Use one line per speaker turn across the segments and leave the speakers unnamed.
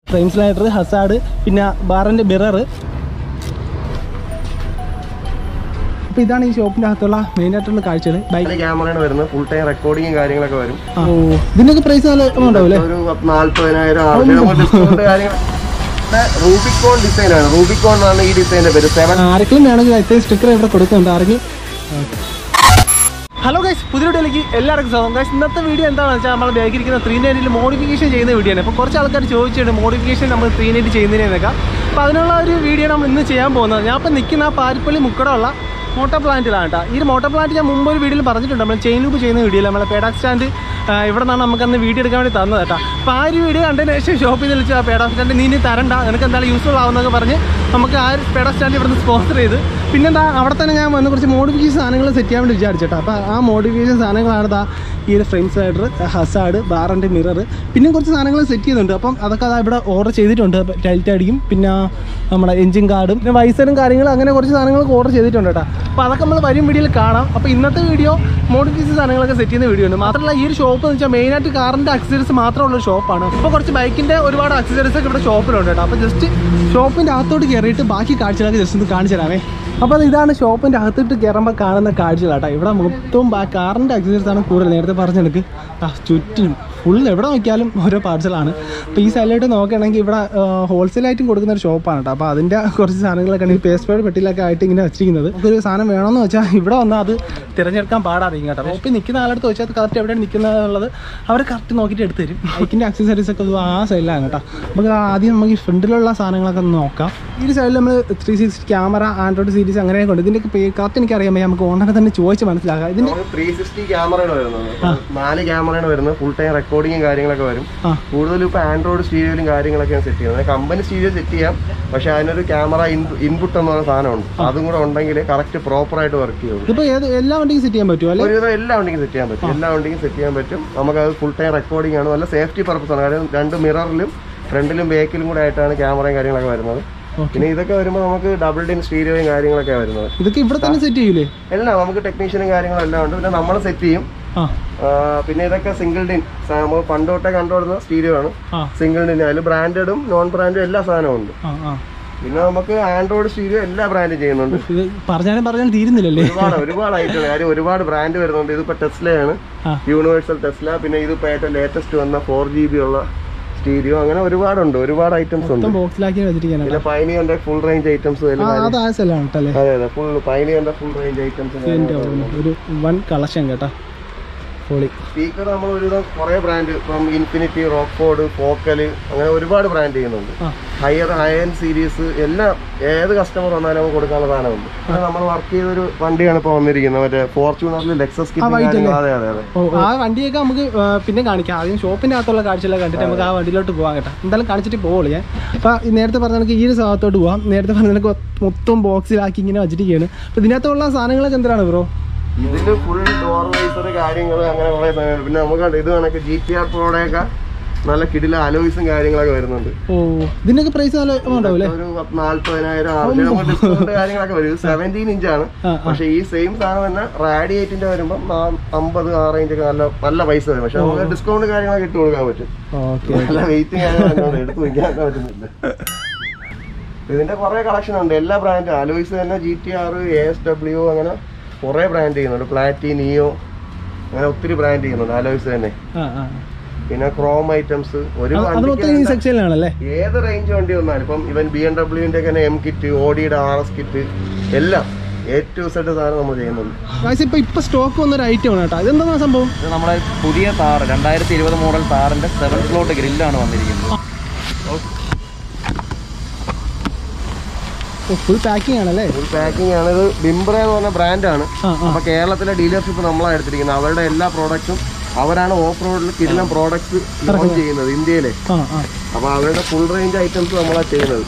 Frame slider hazard പിന്നെ ബാറിന്റെ mirror അപ്പൊ ഇതാണ് ഈ ഷോപ്പിന്റെ അകത്തുള്ള മെയിൻ ആയിട്ടുള്ള കാഴ്ചകൾ ബൈക്ക്
ക്യാമറയാണ് വരുന്നത് ഫുൾ ടൈം റെക്കോർഡിങ്ങും കാര്യങ്ങളൊക്കെ വരും
ഓ ഇതിനൊക്കെ പ്രൈസ് നല്ല ഉണ്ടാവും അല്ലേ
ഒരു പത്ത് നാല്പതിനായിരം ആറ് ഡിസ്കൗണ്ട് കാര്യങ്ങൾ റൂബിക്കോൺ ഡിസൈൻ ആണ് റൂബിക്കോൺ എന്നാണ് ഈ ഡിസൈനിന്റെ പേര് സെവൻ
ആരെങ്കിലും വേണമെങ്കിൽ അത്രയും സ്റ്റിക്കർ ഇവിടെ കൊടുക്കുന്നുണ്ട് ആരെങ്കിലും ഹലോ ഗൈസ് പുതിയ വീഡിയോയിലേക്ക് എല്ലാവർക്കും സ്വാഗതം ഗൈസ് ഇന്നത്തെ വീഡിയോ എന്താണെന്ന് വെച്ചാൽ നമ്മൾ ബാഗിരിക്കുന്ന ത്രീ നയൻറ്റിൽ മോഡിഫിക്കേഷൻ ചെയ്യുന്ന വീഡിയോ ആണ് അപ്പോൾ കുറച്ച് ആൾക്കാർ ചോദിച്ചിട്ടുണ്ട് മോഡിഫിക്കേഷൻ നമ്മൾ ത്രീ നയൻറ്റി ചെയ്യുന്നതിനൊക്കെ അപ്പോൾ അതിനുള്ള ഒരു വീഡിയോ നമ്മൾ ഇന്ന് ചെയ്യാൻ പോകുന്നത് ഞാൻ ഇപ്പോൾ നിൽക്കുന്ന ആ പാരിപ്പള്ളി മുക്കടമുള്ള മോട്ടോർ പ്ലാന്റിലാണ് കേട്ടോ ഈ ഒരു മോട്ടോർ പ്ലാന്റ് ഞാൻ മുമ്പ് ഒരു വീഡിയോയിൽ പറഞ്ഞിട്ടുണ്ട് നമ്മൾ ചെയിൻ ലൂപ്പ് ചെയ്യുന്ന വീഡിയോയിൽ നമ്മളെ പേഡാക് സ്റ്റാൻഡ് ഇവിടെ നിന്നാണ് നമുക്ക് അന്ന് വീഡിയോ എടുക്കാൻ വേണ്ടി തന്നത് കേട്ടോ അപ്പോൾ ആ ഒരു വീഡിയോ കണ്ടതിന് ശേഷം ഷോപ്പിൽ നിന്ന് വിളിച്ച് ആ പേഡാക് സ്റ്റാൻഡ് നീ ഇനി തരണ്ട നിനക്ക് എന്തായാലും യൂസ്ഫുൾ ആവുന്നൊക്കെ പറഞ്ഞ് നമുക്ക് ആ ഒരു പേഡാക് സ്റ്റാൻഡ് ഇവിടുന്ന് സ്പോൺസർ ചെയ്ത് പിന്നെന്താ അവിടെ തന്നെ ഞാൻ വന്ന് കുറച്ച് മോഡിഫിക്കേഷൻ സാധനങ്ങൾ സെറ്റ് ചെയ്യാൻ വേണ്ടി വിചാരിച്ചേട്ടോ അപ്പോൾ ആ മോഡിഫിക്കേഷൻ സാധനങ്ങളാണ് ദാ ഈ ഒരു ഫ്രണ്ട് സൈഡർ ഹസാഡ് ബാറിൻ്റെ മിറർ പിന്നെ കുറച്ച് സാധനങ്ങൾ സെറ്റ് ചെയ്യുന്നുണ്ട് അപ്പം അതൊക്കെ അതാ ഇവിടെ ഓർഡർ ചെയ്തിട്ടുണ്ട് ടൈൽറ്റ് അടിക്കും പിന്നെ നമ്മുടെ എഞ്ചിൻ കാർഡും പിന്നെ വൈസറും കാര്യങ്ങളും അങ്ങനെ കുറച്ച് സാധനങ്ങളൊക്കെ ഓർഡർ ചെയ്തിട്ടുണ്ട് കേട്ടോ അപ്പോൾ അതൊക്കെ നമ്മൾ വരും വീഡിയോയിൽ കാണാം അപ്പോൾ ഇന്നത്തെ വീഡിയോ മോഡിഫിക്കേഷൻ സാധനങ്ങളൊക്കെ സെറ്റ് ചെയ്യുന്ന വീഡിയോ ഉണ്ട് മാത്രമല്ല ഈ ഒരു ഷോപ്പ് എന്ന് വെച്ചാൽ മെയിനായിട്ട് കാറിൻ്റെ അക്സസറീസ് മാത്രമുള്ള ഒരു ഷോപ്പാണ് ഇപ്പോൾ കുറച്ച് ബൈക്കിൻ്റെ ഒരുപാട് അക്സസറീസ് ഒക്കെ ഇവിടെ ഷോപ്പിലുണ്ട് കേട്ടോ അപ്പോൾ ജസ്റ്റ് ഷോപ്പിൻ്റെ അകത്തോട്ട് കയറിയിട്ട് ബാക്കി കാഴ്ചകളൊക്കെ ജസ്റ്റ് ഒന്ന് കാണിച്ചു തരാമേ അപ്പോൾ അത് ഇതാണ് ഷോപ്പിൻ്റെ അകത്തോട്ട് കയറുമ്പോൾ കാണുന്ന കാഴ്ചകളാട്ടോ ഇവിടെ മൊത്തവും ആ കാറിൻ്റെ അക്സസറീസ് ആണ് കൂടുതൽ നേരത്തെ പറഞ്ഞ കണക്ക് ആ ചുറ്റിനും ഫുൾ എവിടെ നോക്കിയാലും ഓരോ പാർസലാണ് അപ്പോൾ ഈ സൈഡിലായിട്ട് നോക്കുകയാണെങ്കിൽ ഇവിടെ ഹോൾസെയിലായിട്ടും കൊടുക്കുന്ന ഒരു ഷോപ്പാണ് കേട്ടോ അപ്പോൾ അതിൻ്റെ കുറച്ച് സാധനങ്ങളൊക്കെ ആണ് ഈ പേസ്റ്റ് പേഡ് പെട്ടിയിലൊക്കെ ആയിട്ട് ഇങ്ങനെ വെച്ചിരിക്കുന്നത് നമുക്കൊരു സാധനം വേണമെന്ന് വെച്ചാൽ ഇവിടെ വന്നാൽ അത് തിരഞ്ഞെടുക്കാൻ പാടാറിയും കേട്ടോ ഷോപ്പിൽ നിൽക്കുന്ന ആളടുത്ത് വെച്ചാൽ അത് കറക്റ്റ് എവിടെയാണ് നിൽക്കുന്നത് എന്നുള്ളത് അവർ കറക്റ്റ് നോക്കിയിട്ട് എടുത്ത് തരും ബൈക്കിൻ്റെ അക്സസറീസ് ഒക്കെ ആ സൈഡിലാണ് കേട്ടോ നമുക്ക് ആദ്യം നമുക്ക് ഈ ഫ്രണ്ടിലുള്ള സാധനങ്ങളൊക്കെ ഒന്ന് നോക്കാം ഈ ഒരു സൈഡിൽ നമ്മൾ three sixty camera Android series അങ്ങനെയൊക്കെ ഉണ്ട് ഇതിൻ്റെയൊക്കെ പേ കറക്റ്റ് എനിക്കറിയാൻ വയ്യ നമുക്ക് ഓണറെ തന്നെ ചോദിച്ച് മനസ്സിലാക്കാം ഇതിൻ്റെ
ത്രീ സിക്സ്റ്റി ക്യാമറയാണ് വരുന്നത് നാല് ക്യാമറയാണ് വരുന്നത് ഫുൾ ടൈം റെക്കോർഡിങ്ങും കാര്യങ്ങളൊക്കെ വരും
ആ
കൂടുതലും ഇപ്പോൾ ആൻഡ്രോയിഡ് സ്റ്റീരിയോയിലും കാര്യങ്ങളൊക്കെയാണ് സെറ്റ് ചെയ്യുന്നത് കമ്പനി സ്റ്റീരിയോ സെറ്റ് ചെയ്യാം പക്ഷേ അതിനൊരു ക്യാമറ ഇൻപുട്ട് എന്ന് പറയുന്ന സാധനമുണ്ട് അതും കൂടെ ഉണ്ടെങ്കിൽ കറക്റ്റ് പ്രോപ്പർ ആയിട്ട് വർക്ക് ചെയ്യുള്ളൂ
ഇതിപ്പോൾ ഏത് എല്ലാ വണ്ടിക്കും സെറ്റ് ചെയ്യാൻ പറ്റുമോ അല്ലെ
ഒരുവിധം എല്ലാ വണ്ടിക്കും സെറ്റ് ചെയ്യാൻ പറ്റും എല്ലാ വണ്ടിക്കും സെറ്റ് ചെയ്യാൻ പറ്റും നമുക്കത് ഫുൾ ടൈം റെക്കോർഡിംഗ് ആണ് നല്ല സേഫ്റ്റി പർപ്പസ് ആണ് കാര്യം രണ്ട് മിററിലും ഫ്രണ്ടിലും ബാക്കിലും കൂടെ ആയിട്ടാണ് ക്യാമറയും കാര്യങ്ങളൊക്കെ വരുന്നത് പിന്നെ ഇതൊക്കെ വരുമ്പോൾ നമുക്ക് ഡബിൾ ഡിൻ സ്റ്റീരിയോയും കാര്യങ്ങളൊക്കെ വരുന്നത്
ഇതൊക്കെ ഇവിടെ തന്നെ സെറ്റ് ചെയ്യൂലേ
എല്ലാം നമുക്ക് ടെക്നീഷ്യനും കാര്യങ്ങളും എല്ലാം ഉണ്ട് പിന്നെ നമ്മൾ സെറ്റ് ചെയ്യും
ആ
ആ, പിന്നെ ഇതൊക്കെ സിംഗിൾ ഡിൻ നമ്മൾ പണ്ട് തൊട്ടേ കണ്ടുവരുന്ന സ്റ്റീരിയോ ആണ്
ആ
സിംഗിൾ ഡിൻ അതിൽ ബ്രാൻഡഡും നോൺ ബ്രാൻഡും എല്ലാ സാധനവും ഉണ്ട്
ആ ആ
പിന്നെ നമുക്ക് ആൻഡ്രോയിഡ് സ്റ്റീരിയോ എല്ലാ ബ്രാൻഡും ചെയ്യുന്നുണ്ട്
ഇത് പറഞ്ഞാലും പറഞ്ഞാലും തീരുന്നില്ലല്ലേ
ഒരുപാട് ഒരുപാട് ഐറ്റം കാര്യം ഒരുപാട് ബ്രാൻഡ് വരുന്നുണ്ട് ഇതിപ്പോ ടെസ്ലയാണ്
ആ.
യൂണിവേഴ്സൽ ടെസ്ല പിന്നെ ഇതിപ്പോ ഏറ്റവും ലേറ്റസ്റ്റ് വന്ന ഫോർ ജി ബി ഉള്ള സ്റ്റീരിയോ അങ്ങനെ ഒരുപാടുണ്ട് ഒരുപാട് ഐറ്റംസ് ഉണ്ട്
മൊത്തം ബോക്സിലാക്കി വെച്ചിരിക്കാനാണ്
പിന്നെ പൈനിയറിന്റെ ഫുൾ റേഞ്ച് ഐറ്റംസ്
ആ അത് ആ സ്ഥലമാണ് കേട്ടല്ലേ
അതെ അതെ ഫുൾ പൈനിയറിന്റെ ഫുൾ റേഞ്ച് ഐറ്റംസ്
എൻ്റെ ഒരു വൺ കളക്ഷൻ കേട്ടാ പൊളി
സ്പീക്കർ നമ്മൾ ഒരുവിധം കുറെ ബ്രാൻഡ് ഇപ്പം ഇൻഫിനിറ്റി റോക്ക്ഫോർഡ് ഫോക്കൽ അങ്ങനെ ഒരുപാട് ബ്രാൻഡ് ചെയ്യുന്നുണ്ട്
ആ
ഹയർ ഹയൻ സീരീസ് എല്ലാം ഏത് കസ്റ്റമർ വന്നാലും നമുക്ക് കൊടുക്കാനുള്ള സാധനമുണ്ട് പിന്നെ നമ്മൾ വർക്ക് ചെയ്തൊരു വണ്ടിയാണ് ഇപ്പോൾ വന്നിരിക്കുന്നത് മറ്റേ ഫോർച്യൂണറിൽ ലെക്സസ്
white
കിറ്റ് അതെ അതെ അതെ
ഓ ആ വണ്ടിയൊക്കെ നമുക്ക് ആ, പിന്നെ കാണിക്കാം ആദ്യം ഷോപ്പിന്റെ അകത്തുള്ള കാഴ്ചകളൊക്കെ കണ്ടിട്ട് നമുക്ക് ആ വണ്ടിയിലോട്ട് പോകാം കേട്ടോ എന്തായാലും കാണിച്ചിട്ട് പോകുള്ളൂ ഞാൻ അപ്പൊ ഈ നേരത്തെ പറഞ്ഞ കണക്ക് ഈ ഒരു ഭാഗത്തോട്ട് പോവാം നേരത്തെ പറഞ്ഞ കണക്ക് മൊത്തം ബോക്സിലാക്കി ഇങ്ങനെ വെച്ചിരിക്കുകയാണ് അപ്പൊ ഇതിനകത്തുള്ള സാധനങ്ങളൊക്കെ എന്താണ് ബ്രോ
ഇതില് ഫുൾ ഡോർ വൈസർ കാര്യങ്ങൾ അങ്ങനെ കുറെ സാധനങ്ങൾ പിന്നെ നമുക്ക് കണ്ടോ ഇത് കണക്ക് ജി ടി ആർ പ്രോയുടെയൊക്കെ നല്ല കിടില അലോയ്സും കാര്യങ്ങളൊക്കെ വരുന്നുണ്ട്
ഓ ഇതിനൊക്കെ പ്രൈസ് നല്ല എമൗണ്ട് ആവും
ഒരു പത്ത് നാല്പതിനായിരം ആറ് നമുക്ക് ഡിസ്കൗണ്ട് കാര്യങ്ങളൊക്കെ വരും ഇത് സെവൻറ്റീൻ ഇഞ്ചാണ്
ആ,
പക്ഷെ ഈ സെയിം സാധനം തന്നെ റാഡിയേറ്റിന്റെ വരുമ്പോൾ അമ്പത് ആ റേഞ്ച് ഒക്കെ നല്ല നല്ല പൈസ വരും പക്ഷെ നമുക്ക് ഡിസ്കൗണ്ട് കാര്യങ്ങളൊക്കെ ഇട്ട് കൊടുക്കാൻ പറ്റും
ഓക്കെ
നല്ല വെയിറ്റിംഗ് കാര്യങ്ങളൊക്കെ എടുത്ത് വയ്ക്കാൻ പറ്റുന്നില്ല ഇതിന്റെ കുറെ കളക്ഷൻ ഉണ്ട് എല്ലാ ബ്രാൻഡും അലോയ്സ് തന്നെ G T R A S W അങ്ങനെ കുറെ ബ്രാൻഡ് ചെയ്യുന്നുണ്ട് പ്ലാറ്റി നിയോ അങ്ങനെ ഒത്തിരി ബ്രാൻഡ് ചെയ്യുന്നുണ്ട് അലോയ്സ് തന്നെ
ആ ആ
പിന്നെ ക്രോം ഐറ്റംസ് ഒരു
അത് അത് മൊത്തം ഈ
വണ്ടിക്ക്
സെക്ഷനിലാണല്ലേ
ഏത് റേഞ്ച് വണ്ടി വന്നാലും ഇപ്പം ഇവൻ ബി എം ഡബ്ല്യുവിന്റെ തന്നെ എം കിറ്റ് ഓഡിയുടെ ആർ എസ് കിറ്റ് എല്ലാം എ ടു സെഡ് സാധനം നമ്മൾ ചെയ്യുന്നുണ്ട്
ഗായ്സ് ഇപ്പൊ ഇപ്പൊ സ്റ്റോക്ക് വന്നൊരു ഐറ്റം ആണ് കേട്ടോ ഇതെന്താ സംഭവം
ഇത് നമ്മുടെ പുതിയ താർ രണ്ടായിരത്തി ഇരുപത് മോഡൽ താറിന്റെ സെവൻ സ്ലോട്ട് ഗ്രില്ലാണ് വന്നിരിക്കുന്നത്
ഫുൾ പാക്കിംഗ് ആണല്ലേ
ഫുൾ പാക്കിംഗ് ആണ് ഇത് ബിംബ്ര എന്ന് പറഞ്ഞ ബ്രാൻഡാണ്
ആ ആ
അപ്പൊ കേരളത്തിലെ ഡീലർഷിപ്പ് നമ്മളാണ് എടുത്തിരിക്കുന്നത് അവരുടെ എല്ലാ പ്രോഡക്റ്റും അവരാണ് ഓഫ് റോഡിൽ കിടിലം പ്രോഡക്ട്സ് ലോഞ്ച് ചെയ്യുന്നത് ഇന്ത്യയിലെ
ആ ആ
അപ്പൊ അവരുടെ ഫുൾ റേഞ്ച് ഐറ്റംസ് നമ്മളാ ചെയ്യുന്നത്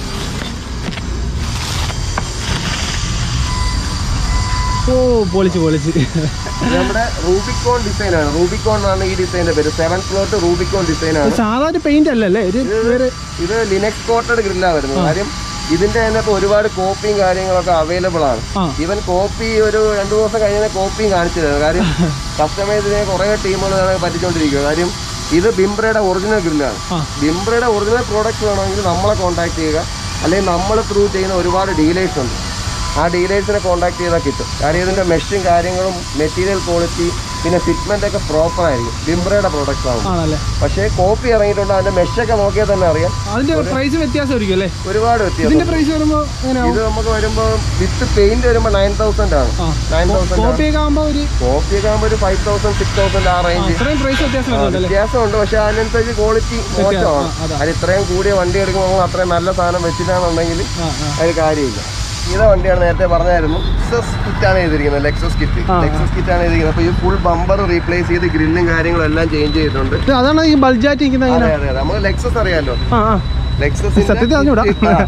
ഓ പൊളിച്ച് പൊളിച്ച്
ഇത് നമ്മുടെ റൂബിക്കോൺ ഡിസൈൻ ആണ് റൂബിക്കോൺ ആണ് ഈ ഡിസൈനിന്റെ പേര് സെവൻ ഫ്ലോട്ട് റൂബിക്കോൺ ഡിസൈൻ ആണ്
സാധാരണ പെയിന്റ് അല്ലല്ലേ ഒരു വേറെ
ഇത് ലിനക്സ് കോട്ടഡ് ഗ്രില്ലാ വരുന്നത് കാര്യം ഇതിന്റെ തന്നെ ഇപ്പൊ ഒരുപാട് കോപ്പിയും കാര്യങ്ങളൊക്കെ അവൈലബിൾ ആണ്
ആ
ഈവൻ കോപ്പി ഒരു രണ്ടു ദിവസം കഴിഞ്ഞാൽ കോപ്പിയും കാണിച്ചു തരുന്നത് കാര്യം കസ്റ്റമേഴ്സിനെ കുറെ ടീമുകൾ പറ്റിച്ചോണ്ടിരിക്കുക കാര്യം ഇത് ബിംബ്രയുടെ ഒറിജിനൽ ഗ്രില്ലാണ്
ആ.
ബിംബ്രയുടെ ഒറിജിനൽ പ്രോഡക്റ്റ് വേണമെങ്കിൽ നമ്മളെ കോൺടാക്ട് ചെയ്യുക അല്ലെങ്കിൽ നമ്മൾ ത്രൂ ചെയ്യുന്ന ഒരുപാട് ഡീലേഴ്സ് ഉണ്ട് ആ ഡീലേഴ്സിനെ കോൺടാക്ട് ചെയ്താൽ കിട്ടും കാര്യം ഇതിൻ്റെ മെഷും കാര്യങ്ങളും മെറ്റീരിയൽ ക്വാളിറ്റി പിന്നെ ഫിറ്റ്മെൻ്റ് ഒക്കെ പ്രോപ്പർ ആയിരിക്കും ബിംബ്രയുടെ പ്രോഡക്റ്റ് ആവും
ആണല്ലേ
പക്ഷേ കോപ്പി ഇറങ്ങിയിട്ടുണ്ട് അതിൻ്റെ മെഷൊക്കെ നോക്കിയാൽ തന്നെ അറിയാം
അതിന്റെ പ്രൈസ് വ്യത്യാസമായിരിക്കും അല്ലേ
ഒരുപാട് വ്യത്യാസം
ഇതിന്റെ പ്രൈസ് വരുമ്പോ എങ്ങനെയാവും
ഇത് നമുക്ക് വരുമ്പോൾ വിത്ത് പെയിന്റ് വരുമ്പോൾ നയൻ തൗസൻഡ് ആണ്
ആ.
നയൻ തൗസൻഡ്
കോപ്പി ഒക്കെ ആകുമ്പോ ഒരു
കോപ്പി ഒക്കെ ആകുമ്പോൾ ഒരു ഫൈവ് തൗസൻഡ് സിക്സ് തൗസൻഡ് ആ
ആ,
റേഞ്ച്
ഇത്രയും പ്രൈസ് വ്യത്യാസം വരുന്നുണ്ടല്ലേ
വ്യത്യാസമുണ്ട് പക്ഷെ അതിനനുസരിച്ച് ക്വാളിറ്റി മോശമാണ്
ആ, അതാ.
അത് ഇത്രയും കൂടിയ വണ്ടി എടുക്കുമ്പോൾ നമ്മൾ അത്രയും നല്ല സാധനം വെച്ചിട്ടാണെന്നുണ്ടെങ്കിൽ
ആ ആ
അതിന് കാര്യമില്ല ഇതാ വണ്ടിയാണ് നേരത്തെ പറഞ്ഞായിരുന്നു ലെക്സസ് കിറ്റാണ് ചെയ്തിരിക്കുന്നത് ലെക്സസ് കിറ്റ്
ആ.
ലെക്സസ് കിറ്റാണ് ചെയ്തിരിക്കുന്നത് അപ്പോൾ ഈ ഫുൾ ബമ്പർ റീപ്ലേസ് ചെയ്ത് ഗ്രില്ലും കാര്യങ്ങളും എല്ലാം ചേഞ്ച് ചെയ്തിട്ടുണ്ട്
ഇത് അതാണ് ഈ ബൾജായിട്ട് ഇരിക്കുന്നത്
അതെ
എങ്ങനെ
അതെ അതെ നമുക്ക് ലെക്സസ് അറിയാലോ
ആ ആ
ലെക്സസിന്റെ
സത്യത്തിൽ അറിഞ്ഞൂടാ.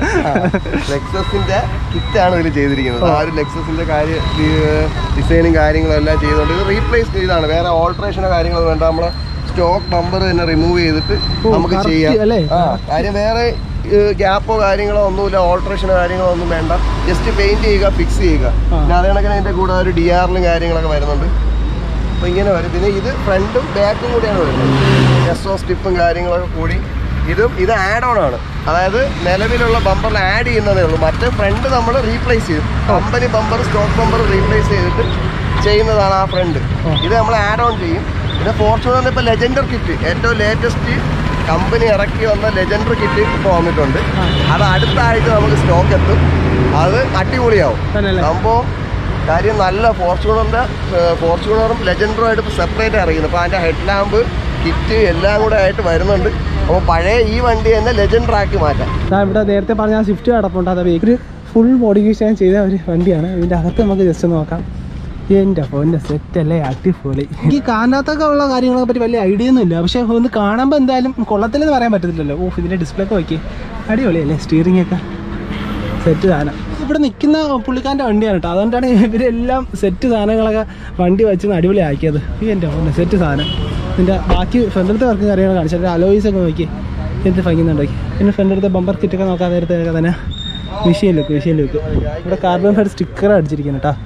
ലെക്സസിന്റെ കിറ്റാണ് ഇതിൽ ചെയ്തിരിക്കുന്നത് ആ ഒരു ലെക്സസിന്റെ കാര്യം ഡിസൈനും കാര്യങ്ങളും എല്ലാം ചെയ്തുകൊണ്ട് ഇത് റീപ്ലേസ് ചെയ്താണ് വേറെ ഓൾട്രേഷനോ കാര്യങ്ങളോ വേണ്ട നമ്മളെ സ്റ്റോക്ക് ബമ്പർ തന്നെ റിമൂവ് ചെയ്തിട്ട്
ഓ,
നമുക്ക്
correct
ചെയ്യാം
അല്ലേ?
ആ കാര്യം വേറെ ഗ്യാപ്പോ കാര്യങ്ങളോ ഒന്നുമില്ല ഓൾട്രേഷനോ കാര്യങ്ങളോ ഒന്നും വേണ്ട ജസ്റ്റ് പെയിന്റ് ചെയ്യുക ഫിക്സ് ചെയ്യുക
ആ.
പിന്നെ അതേ കണക്കിന് അതിന്റെ കൂടെ ഒരു ഡി ആറിലും കാര്യങ്ങളൊക്കെ വരുന്നുണ്ട് അപ്പോൾ ഇങ്ങനെ വരും പിന്നെ ഇത് ഫ്രണ്ടും ബാക്കും കൂടിയാണ് വരുന്നത് എസ് ഒ സ്റ്റിപ്പും കാര്യങ്ങളൊക്കെ കൂടി ഇതും ഇത് ആഡ് ഓൺ ആണ് അതായത് നിലവിലുള്ള ബമ്പറിൽ ആഡ് ചെയ്യുന്നതേ ഉള്ളൂ മറ്റേ ഫ്രണ്ട് നമ്മൾ റീപ്ലേസ് ചെയ്യും company bumper stock bumper replace ചെയ്തിട്ട് ചെയ്യുന്നതാണ് ആ ഫ്രണ്ട് ഇത് നമ്മൾ ആഡ് ഓൺ ചെയ്യും പിന്നെ ഫോർച്യൂണറിന് ഇപ്പോൾ ലെജൻഡർ കിറ്റ് ഏറ്റവും ലേറ്റസ്റ്റ് കമ്പനി ഇറക്കി വന്ന ലെജൻഡർ കിറ്റ് ഇപ്പോൾ വന്നിട്ടുണ്ട് അത് അടുത്ത ആഴ്ച നമുക്ക് സ്റ്റോക്ക് എത്തും അത് അടിപൊളിയാവും
തന്നെയല്ലേ
സംഭവം കാര്യം നല്ല ഫോർച്യൂണറിന്റെ ഫോർച്യൂണറും ലെജൻഡറും ആയിട്ട് സെപ്പറേറ്റ് ഇറങ്ങിയിരുന്നു അപ്പോൾ അതിന്റെ ഹെഡ് ലാമ്പ് കിറ്റ് എല്ലാം കൂടെ ആയിട്ട് വരുന്നുണ്ട് അപ്പോൾ പഴയ ഈ വണ്ടി തന്നെ ലെജൻഡർ ആക്കി മാറ്റാം
ദാ ഇവിടെ നേരത്തെ പറഞ്ഞ ആ സ്വിഫ്റ്റ് കിടപ്പുണ്ട് അത് ഒരു ഫുൾ മോഡിഫിക്കേഷൻ ചെയ്ത ഒരു വണ്ടിയാണ് ഇതിൻ്റെ അകത്ത് നമുക്ക് ജസ്റ്റ് നോക്കാം എൻ്റെ ഫോണിൻ്റെ സെറ്റ് അല്ലേ അടിപൊളി എനിക്ക് കാറിനകത്തൊക്കെ ഉള്ള കാര്യങ്ങളെ പറ്റി വലിയ ഐഡിയ ഒന്നും ഇല്ല പക്ഷേ ഒന്ന് കാണുമ്പോൾ എന്തായാലും കൊള്ളത്തില്ലെന്ന് പറയാൻ പറ്റത്തില്ലല്ലോ ഓ ഇതിൻ്റെ ഡിസ്പ്ലേ ഒക്കെ നോക്കി അടിപൊളിയല്ലേ സ്റ്റിയറിംഗ് ഒക്കെ സെറ്റ് സാധനം ഇവിടെ നിൽക്കുന്ന പുള്ളിക്കാരൻ്റെ വണ്ടിയാണ് കേട്ടോ അതുകൊണ്ടാണ് ഇവരെല്ലാം സെറ്റ് സാധനങ്ങളൊക്കെ വണ്ടി വെച്ച് അടിപൊളി ആക്കിയത് ഈ എൻ്റെ ഫോണിൻ്റെ സെറ്റ് സാധനം ഇതിൻ്റെ ബാക്കി ഫ്രണ്ടിലത്തെ വർക്ക് കാര്യങ്ങൾ കാണിച്ചിട്ട് അലോയിസ് ഒക്കെ നോക്കി എന്ത് ഭംഗിന്നുണ്ടാക്കി പിന്നെ ഫ്രണ്ടിലത്തെ ബമ്പർ കിറ്റൊക്കെ നോക്കാൻ നേരത്തെ തന്നെ മെഷീൻ ലുക്ക് മെഷീൻ ലുക്ക് ഇവിടെ കാർബൺ ഫൈഡ് സ്റ്റിക്കർ അടിച്ചിരിക്കുന്നു കേട്ടോ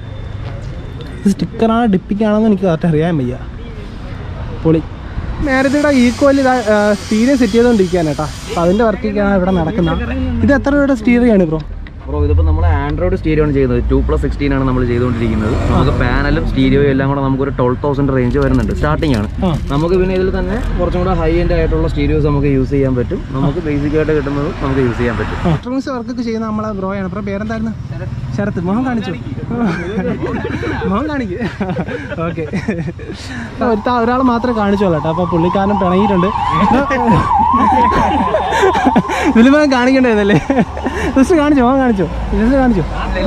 ഇത് സ്റ്റിക്കറാണോ ഡിപ്പിംഗ് ആണോന്ന് എനിക്ക് കറക്റ്റ് അറിയാൻ വയ്യ പൊളി നേരത്തെ ഇവിടെ ഈക്വൽ സ്റ്റീരിയം സെറ്റ് ചെയ്തുകൊണ്ടിരിക്കുകയാണ് കേട്ടോ അപ്പോൾ അതിൻ്റെ വർക്കൊക്കെയാണ് ഇവിടെ നടക്കുന്നത് ഇത് എത്ര രൂപയുടെ സ്റ്റീറിംഗ് ആണ് ബ്രോ
ബ്രോ ഇതിപ്പോൾ നമ്മൾ ആൻഡ്രോയിഡ് സ്റ്റീരിയോ ആണ് ചെയ്യുന്നത് ടു പ്ലസ് സിക്സ്റ്റീൻ ആണ് നമ്മൾ ചെയ്തുകൊണ്ടിരിക്കുന്നത് നമുക്ക് പാനലും സ്റ്റീരിയോയും എല്ലാം കൂടെ നമുക്ക് ഒരു ട്വൽവ് തൗസൻഡ് റേഞ്ച് വരുന്നുണ്ട് സ്റ്റാർട്ടിംഗ് ആണ്
ആ
നമുക്ക് പിന്നെ ഇതിൽ തന്നെ കുറച്ചും കൂടെ ഹൈ എൻഡ് ആയിട്ടുള്ള സ്റ്റീരിയോസ് നമുക്ക് യൂസ് ചെയ്യാൻ പറ്റും നമുക്ക് ബേസിക് ആയിട്ട് കിട്ടുന്നത് നമുക്ക് യൂസ് ചെയ്യാൻ പറ്റും
ഇലക്ട്രോണിക്സ് വർക്കൊക്കെ ചെയ്യുന്ന നമ്മളെ ബ്രോയാണ് ബ്രോ പേരെന്തായിരുന്നു ശരത്ത് മോഹൻ കാണിച്ചു മോഹൻ കാണിക്ക് ഓക്കെ ഒരുത്ത ഒരാൾ മാത്രമേ കാണിച്ചോളൂ കേട്ടോ അപ്പോൾ പുള്ളിക്കാരൻ പിണങ്ങിയിട്ടുണ്ട് ഇതിൽ മോഹൻ കാണിക്കണ്ടായിരുന്നല്ലേ ജസ്റ്റ് കാണിച്ചോ മോഹൻ കാണിച്ചോ ജസ്റ്റ് കാണിച്ചോ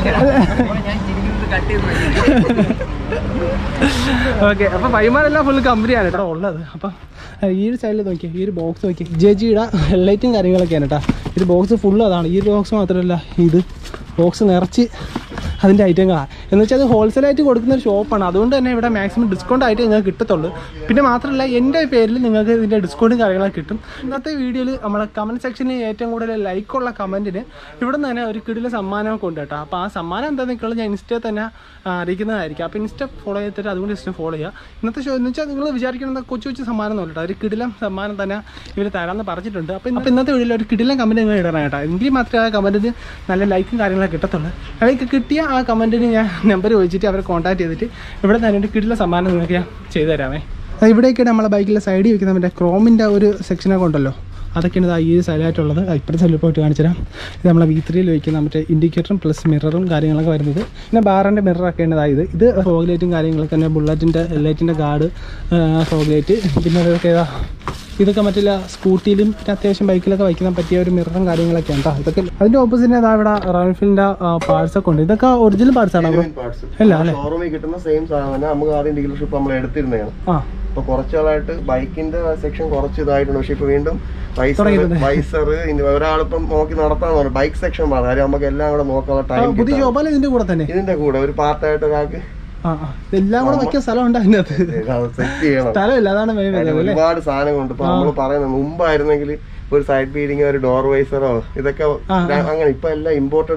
ഓക്കെ അപ്പോൾ പൈമാരെല്ലാം ഫുൾ കമ്പനിയാണ് കേട്ടോ ഉള്ളത് അപ്പം അഹ് ഈ ഒരു സൈഡിൽ നോക്കിയാൽ ഈ ഒരു ബോക്സ് നോക്കിയാൽ ജെ ജിയുടെ ഹെഡ്ലൈറ്റും കാര്യങ്ങളൊക്കെയാണ് കേട്ടോ ഈ ഒരു ബോക്സ് ഫുള്ള് അതാണ് ഈ ഒരു ബോക്സ് മാത്രമല്ല ഇത് ബോക്സ് നിറച്ച് അതിൻ്റെ ഐറ്റങ്ങളാണ് എന്ന് വെച്ചാൽ അത് ഹോൾസെയിലായിട്ട് കൊടുക്കുന്ന ഒരു ഷോപ്പാണ് അതുകൊണ്ട് തന്നെ ഇവിടെ മാക്സിമം ഡിസ്കൗണ്ട് ആയിട്ട് നിങ്ങൾക്ക് കിട്ടത്തുള്ളൂ പിന്നെ മാത്രമല്ല എൻ്റെ പേരിൽ നിങ്ങൾക്ക് ഇതിൻ്റെ ഡിസ്കൗണ്ടും കാര്യങ്ങളൊക്കെ കിട്ടും ഇന്നത്തെ വീഡിയോയിൽ നമ്മളെ കമൻറ്റ് സെക്ഷനിൽ ഏറ്റവും കൂടുതൽ ലൈക്കുള്ള കമൻറ്റിന് ഇവിടെ നിന്ന് തന്നെ ഒരു കിടില സമ്മാനമൊക്കെ ഉണ്ട് കേട്ടോ അപ്പോൾ ആ സമ്മാനം എന്താണെന്നൊക്കെയുള്ളത് ഞാൻ ഇൻസ്റ്റയിൽ തന്നെ ആ, അറിയിക്കുന്നതായിരിക്കും അപ്പോൾ ഇൻസ്റ്റ ഫോളോ ചെയ്തിട്ട് അതുകൊണ്ട് ജസ്റ്റ് ഫോളോ ചെയ്യുക ഇന്നത്തെ ഷോ എന്ന് വെച്ചാൽ നിങ്ങൾ വിചാരിക്കുന്നത് കൊച്ചു കൊച്ചു സമ്മാനം ഒന്നും കേട്ടോ ഒരു കിടിലം സമ്മാനം തന്നെ ഇവർ തരാമെന്ന് പറഞ്ഞിട്ടുണ്ട് അപ്പോൾ ഇന്ന് അപ്പോൾ ഇന്നത്തെ വീഡിയോയിൽ ഒരു കിടിലം കമൻറ്റ് നിങ്ങൾ ഇടണം കേട്ടോ എങ്കിൽ മാത്രമേ ആ കമൻറ്റിന് നല്ല ലൈക്കും കാര്യങ്ങളൊക്കെ കിട്ടത്തുള്ളൂ അവർക്ക് കിട്ടിയ ആ കമൻറ്റിന് ഞാൻ നമ്പർ ചോദിച്ചിട്ട് അവരെ കോൺടാക്ട് ചെയ്തിട്ട് ഇവിടെ തന്നെ ഒരു കിടില സമ്മാനം നിങ്ങൾക്ക് ഞാൻ ചെയ്തു തരാമേ അത് ഇവിടെയൊക്കെയാണ് നമ്മളെ ബൈക്കിലെ സൈഡിൽ വെക്കുന്ന മറ്റേ ക്രോമിൻ്റെ ഒരു സെക്ഷനൊക്കെ ഉണ്ടല്ലോ അതൊക്കെയാണ് ഇതാ ഈ സൈഡായിട്ടുള്ളത് ഇപ്പോഴത്തെ സൈഡിൽ പോയിട്ട് കാണിച്ചു തരാം ഇത് നമ്മളെ വി ത്രീയിൽ വയ്ക്കുന്ന മറ്റേ ഇൻഡിക്കേറ്ററും പ്ലസ് മിററും കാര്യങ്ങളൊക്കെ വരുന്നത് പിന്നെ ബാറിൻ്റെ മിററൊക്കെ ആണ് ഇത് ഇത് ഫോഗ് ലൈറ്റും കാര്യങ്ങളൊക്കെ തന്നെ ബുള്ളറ്റിൻ്റെ ലൈറ്റിൻ്റെ ഗാർഡ് ഫോഗ് ലൈറ്റ് പിന്നെ അതൊക്കെ ഏതാ ഇതൊക്കെ മറ്റുള്ള സ്കൂട്ടിയിലും പിന്നെ അത്യാവശ്യം ബൈക്കിലൊക്കെ വയ്ക്കാൻ പറ്റിയ ഒരു മിററും കാര്യങ്ങളൊക്കെ ഉണ്ടോ ഇതൊക്കെ അതിൻ്റെ ഓപ്പോസിറ്റ് അതാ ഇവിടെ റോയൽഫീൽഡിൻ്റെ പാർട്സ് ഒക്കെ ഉണ്ട് ഇതൊക്കെ ഒറിജിനൽ പാർട്സ് ആണോ ബ്രോ അല്ല അല്ലേ
ഷോറൂമിൽ കിട്ടുന്ന സെയിം സാധനം തന്നെ നമുക്ക് ആദ്യം ഡീലർഷിപ്പ് നമ്മൾ എടുത്തിരുന്നതാണ്
ആ
ഇപ്പൊ കുറച്ചാളായിട്ട് ബൈക്കിന്റെ സെക്ഷൻ കുറച്ച് ഇതായിട്ടുണ്ട് പക്ഷെ ഇപ്പൊ വീണ്ടും വൈസർ
തുടങ്ങിയിട്ടുണ്ട്.
വൈസർ ഒരാളിപ്പം നോക്കി നടത്താന്ന് പറഞ്ഞു ബൈക്ക് സെക്ഷൻ പറഞ്ഞു കാര്യം നമുക്ക് എല്ലാം കൂടെ നോക്കാനുള്ള
ആ,
ടൈം
പുതിയ ഷോപ്പല്ലേ ഇതിൻ്റെ കൂടെ തന്നെ
ഇതിന്റെ കൂടെ ഒരു പാർട്ടായിട്ട് ഒരാൾക്ക്
ആ ആ ഇതെല്ലാം കൂടെ വയ്ക്കാൻ സ്ഥലം ഉണ്ട് അതിൻ്റെ അകത്ത്
സെറ്റ് ചെയ്യണം
സ്ഥലമില്ല അതാണ് മെയിൻ
കാര്യം
അല്ലേ
ഒരുപാട് സാധനങ്ങളുണ്ട് ഇപ്പൊ നമ്മൾ പറയുന്നത് മുമ്പായിരുന്നെങ്കിൽ ഒരു സൈഡ് ബീഡിങ് ഒരു ഡോർ വൈസറോ ഇതൊക്കെ
ആ,
ര- അങ്ങനെ ഇപ്പൊ എല്ലാം ഇമ്പോർട്ടഡ്